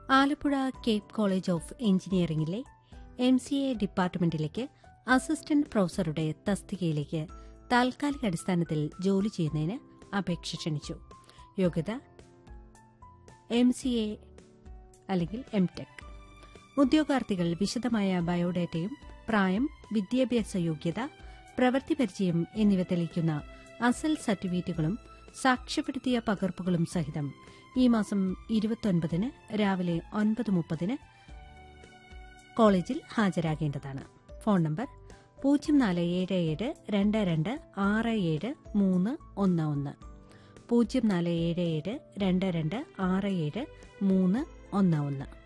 Alappuzha cape college of എഞ്ചിനീയറിംഗിലെ M C A ഡിപ്പാർട്ട്മെന്റിലേക്ക് assistant പ്രൊഫസറുടെ തസ്തികയിലേക്ക് താൽക്കാലിക അടിസ്ഥാനത്തിൽ ജോലി ചെയ്യുന്നതിന് അപേക്ഷ ക്ഷണിച്ചു യോഗ്യത എം സി എ അല്ലെങ്കിൽ എം ടെക് ഉദ്യോഗാർത്ഥികൾ വിശദമായ ബയോഡാറ്റയും പ്രായം വിദ്യാഭ്യാസ യോഗ്യത പ്രവൃത്തി പരിചയം എന്നിവ തെളിയിക്കുന്ന അസൽ സർട്ടിഫിക്കറ്റുകളും സാക്ഷ്യപ്പെടുത്തിയ പകർപ്പുകളും സഹിതം ഈ മാസം ഇരുപത്തൊൻപതിന് രാവിലെ ഒൻപത് മുപ്പതിന് കോളേജിൽ ഹാജരാകേണ്ടതാണ് ഫോൺ നമ്പർ പൂജ്യം നാല് ഏഴ് ഏഴ് രണ്ട് രണ്ട് ആറ് ഏഴ് മൂന്ന് ഒന്ന് ഒന്ന് പൂജ്യം നാല് ഏഴ് ഏഴ് രണ്ട് രണ്ട് ആറ് ഏഴ് മൂന്ന് ഒന്ന് ഒന്ന്